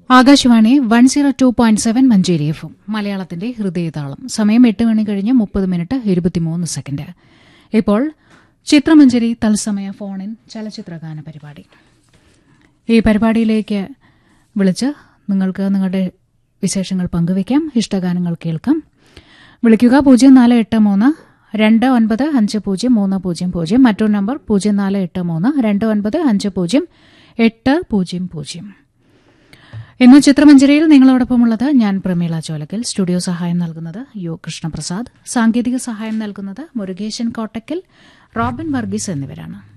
Akashvani one zero two point seven Manjeri F മലയാളത്തിന്റെ ഹൃദയതാളം സമയം എട്ട് മണി കഴിഞ്ഞ് മുപ്പത് മിനിറ്റ് ഇരുപത്തിമൂന്ന് സെക്കൻഡ് ഇപ്പോൾ ചിത്രമഞ്ചേരി തത്സമയ ഫോണിൻ ചലച്ചിത്രഗാന പരിപാടി ഈ പരിപാടിയിലേക്ക് വിളിച്ച് നിങ്ങൾക്ക് നിങ്ങളുടെ വിശേഷങ്ങൾ പങ്കുവയ്ക്കാം ഇഷ്ടഗാനങ്ങൾ കേൾക്കാം വിളിക്കുക പൂജ്യം നാല് എട്ട് മൂന്ന് രണ്ട് ഒൻപത് അഞ്ച് പൂജ്യം മൂന്ന് പൂജ്യം പൂജ്യം മറ്റൊരു നമ്പർ പൂജ്യം നാല് എട്ട് മൂന്ന് രണ്ട് ഒൻപത് അഞ്ച് പൂജ്യം എട്ട് പൂജ്യം പൂജ്യം ഇന്ന് ചിത്രമഞ്ചേരിയിൽ നിങ്ങളോടൊപ്പമുള്ളത് ഞാൻ പ്രമീള ചോലക്കൽ സ്റ്റുഡിയോ സഹായം നൽകുന്നത് യു കൃഷ്ണപ്രസാദ് സാങ്കേതിക സഹായം നൽകുന്നത് മുരുകേശൻ കോട്ടക്കൽ റോബിൻ വർഗീസ് എന്നിവരാണ്